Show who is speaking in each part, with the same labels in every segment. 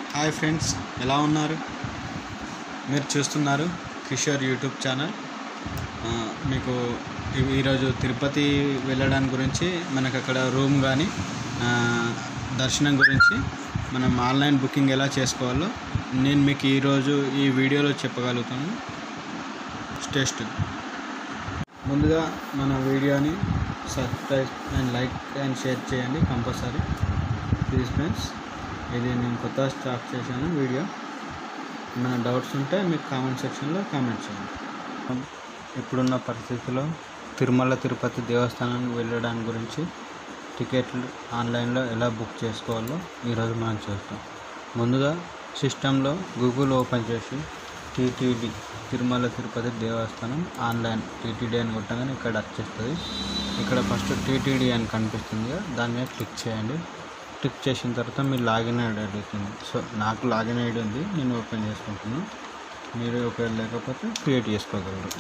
Speaker 1: hi friends ఎలా ఉన్నారు మీరు చూస్తున్నారు కిషోర్ యూట్యూబ్ ఛానల్ ఆ, మీకు ఈ- ఈరోజు తిరుపతి వెళ్ళడానికి గురించి మనకు అక్కడ రూమ్ కానీ దర్శనం గురించి మనం ఆన్లైన్ బుకింగ్ ఎలా చేసుకోవాలో నేను మీకు ఈరోజు ఈ వీడియోలో చెప్పగలుగుతాను స్టేస్ట్ ముందుగా మన వీడియోని subscribe and like and share చేయండి కంపల్సరీ ప్లీజ్ ఫ్రెండ్స్ ఇది నేను కొత్త స్టార్ట్ చేశాను వీడియో ఏమైనా డౌట్స్ ఉంటే మీకు కామెంట్ సెక్షన్లో కామెంట్ చేయండి ఇప్పుడున్న పరిస్థితిలో తిరుమల తిరుపతి దేవస్థానానికి వెళ్ళడానికి గురించి టికెట్లు ఆన్లైన్లో ఎలా బుక్ చేసుకోవాలో ఈరోజు మనం చూస్తాం ముందుగా సిస్టంలో గూగుల్ ఓపెన్ చేసి TTD Tirumala Tirupati Devasthanam online TTD అని కొట్టగానే ఇక్కడ వచ్చేస్తుంది ఇక్కడ ఫస్ట్ టీటీడీ అని కనిపిస్తుంది కదా, దాని మీద క్లిక్ చేయండి క్లిక్ చేసిన తర్వాత మీ లాగిన్ ఐడి అడుగుతుంది సో నాకు లాగిన్ ఐడి ఉంది నేను ఓపెన్ చేసుకుంటున్నాను మీరు ఒకవేళ లేకపోతే క్రియేట్ చేసుకోగలరు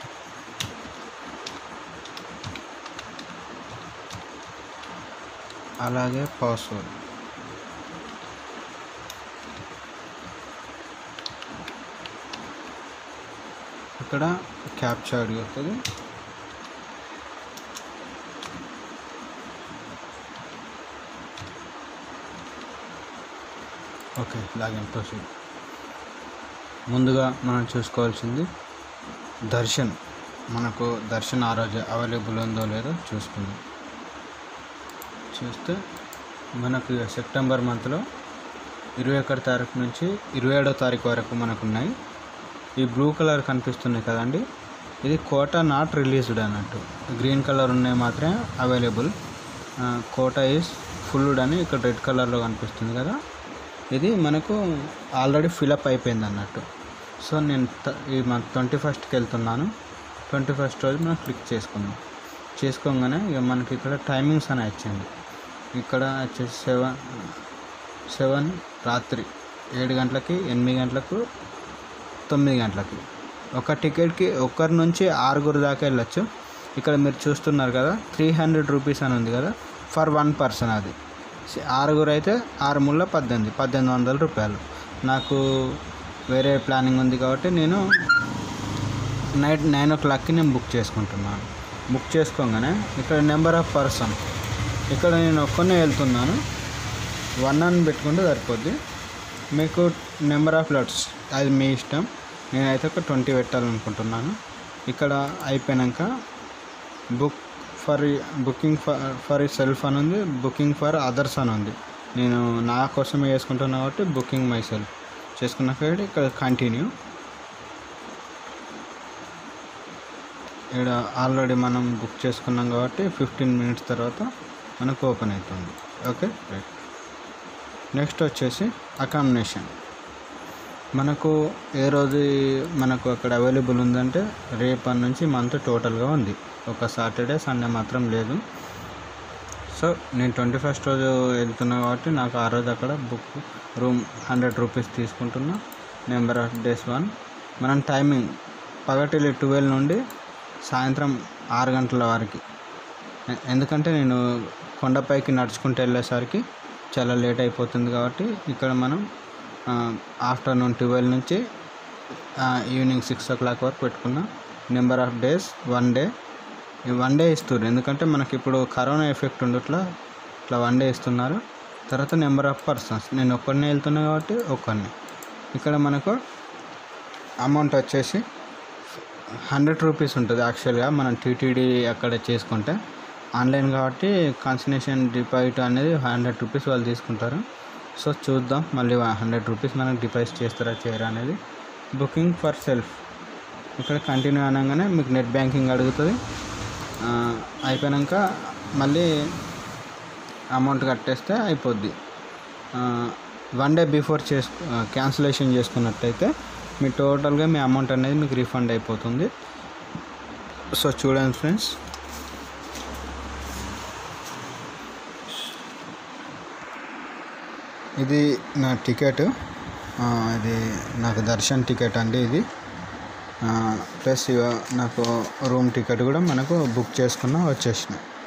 Speaker 1: అలాగే పాస్వర్డ్ ఇక్కడ క్యాప్చా అడుగుతుంది ఓకే లాగిన్ ప్రొసీడ్ ముందుగా మనం చూసుకోవాల్సింది దర్శన్ మనకు దర్శన్ ఆ రోజు అవైలబుల్ ఉందో లేదో చూసుకుందాం చూస్తే మనకు సెప్టెంబర్ మంత్లో ఇరవై ఒకటి తారీఖు నుంచి ఇరవై ఏడో తారీఖు వరకు మనకు ఉన్నాయి ఈ బ్లూ కలర్ కనిపిస్తుంది కదండి ఇది కోట నాట్ రిలీజ్డ్ అన్నట్టు గ్రీన్ కలర్ ఉన్నాయి మాత్రమే అవైలబుల్ కోట ఈజ్ ఫుల్డ్ అని ఇక్కడ రెడ్ కలర్లో కనిపిస్తుంది కదా ఇది మనకు ఆల్రెడీ ఫిలప్ అయిపోయింది అన్నట్టు సో నేను త- ఈ మంత్ ట్వంటీ ఫస్ట్కి వెళ్తున్నాను ట్వంటీ ఫస్ట్ రోజు మనం క్లిక్ చేసుకుందాం చేసుకోగానే ఇక మనకి ఇక్కడ టైమింగ్స్ అని వచ్చింది ఇక్కడ వచ్చేసి సెవెన్ సెవెన్ రాత్రి ఏడు గంటలకి ఎనిమిది గంటలకు తొమ్మిది గంటలకి ఒక టికెట్కి ఒకరి నుంచి ఆరుగురు దాకా వెళ్ళొచ్చు ఇక్కడ మీరు చూస్తున్నారు కదా త్రీ హండ్రెడ్ రూపీస్ అని ఉంది కదా ఫర్ వన్ పర్సన్ అది సి- ఆరుగురు అయితే ఆరు ముళ్ళ పద్దెనిమిది పద్దెనిమిది వందల రూపాయలు నాకు వేరే ప్లానింగ్ ఉంది కాబట్టి నేను నైట్ నైన్ ఓ క్లాక్కి నేను బుక్ చేసుకుంటున్నాను బుక్ చేసుకోగానే ఇక్కడ నెంబర్ ఆఫ్ పర్సన్ ఇక్కడ నేను ఒక్కనే వెళ్తున్నాను వన్ అని పెట్టుకుంటే సరిపోద్ది మీకు నెంబర్ ఆఫ్ లెట్స్ అది మీ ఇష్టం నేనైతే ఒక ట్వంటీ పెట్టాలనుకుంటున్నాను ఇక్కడ అయిపోయాక book for booking for for self అని ఉంది బుకింగ్ ఫర్ అదర్స్ అని ఉంది నేను నా కోసమే చేసుకుంటున్నా కాబట్టి బుకింగ్ మై సెల్ఫ్ చేసుకున్నాక ఇక్కడ కంటిన్యూ ఇక్కడ ఆల్రెడీ మనం బుక్ చేసుకున్నాం కాబట్టి ఫిఫ్టీన్ మినిట్స్ తర్వాత మనకు ఓపెన్ అవుతుంది ఓకే రైట్ నెక్స్ట్ వచ్చేసి అకామిడేషన్ మనకు ఏ రోజు మనకు అక్కడ అవైలబుల్ ఉందంటే రేపటి నుంచి మంత్ టోటల్గా ఉంది ఒక సాటర్డే సండే మాత్రం లేదు సో నేను ట్వంటీ ఫస్ట్ రోజు వెళ్తున్నా కాబట్టి నాకు ఆ రోజు అక్కడ బుక్ రూమ్ హండ్రెడ్ రూపీస్ తీసుకుంటున్నా నెంబర్ ఆఫ్ డేస్ వన్ మనం టైమింగ్ పగటిల్లి ట్వెల్వ్ నుండి సాయంత్రం ఆరు గంటల వరకు ఎ- ఎందుకంటే నేను కొండపైకి నడుచుకుంటూ వెళ్ళేసరికి చాలా లేట్ అయిపోతుంది కాబట్టి ఇక్కడ మనం ఆఫ్టర్నూన్ ట్వెల్వ్ నుంచి ఆ, ఈవినింగ్ సిక్స్ ఓ క్లాక్ వరకు పెట్టుకున్న number of days one day ఈ వన్ డే ఇస్తారు ఎందుకంటే మనకి ఇప్పుడు కరోనా ఎఫెక్ట్ ఉండట్లా ఇట్లా వన్ డే ఇస్తున్నారు తర్వాత నెంబర్ ఆఫ్ పర్సన్స్ నేను ఒక్కడినే వెళ్తున్నా కాబట్టి ఒక్కడిని ఇక్కడ మనకు అమౌంట్ వచ్చేసి హండ్రెడ్ రూపీస్ ఉంటుంది యాక్చువల్గా మనం టీటీడీ అక్కడ చేసుకుంటే ఆన్లైన్ కాబట్టి కన్సినేషన్ డిపాజిట్ అనేది హండ్రెడ్ రూపీస్ వాళ్ళు తీసుకుంటారు సో చూద్దాం మళ్ళీ హండ్రెడ్ రూపీస్ మనకు డిపాజిట్ చేస్తారా చేయరా అనేది బుకింగ్ ఫర్ సెల్ఫ్ ఇక్కడ కంటిన్యూ అనగానే మీకు నెట్ బ్యాంకింగ్ అడుగుతుంది ఆ, అయిపోయాక మళ్ళీ అమౌంట్ కట్టేస్తే అయిపోద్ది వన్ డే బిఫోర్ చేసు క్యాన్సిలేషన్ చేసుకున్నట్టయితే మీ టోటల్గా మీ అమౌంట్ అనేది మీకు రీఫండ్ అయిపోతుంది సో చూడండి ఫ్రెండ్స్ ఇది నా టికెట్ ఇది నాకు దర్శన్ టికెట్ అండి ఇది ప్లస్ నాకు రూమ్ టికెట్ కూడా మనకు బుక్ చేసుకున్న వచ్చేసినాయి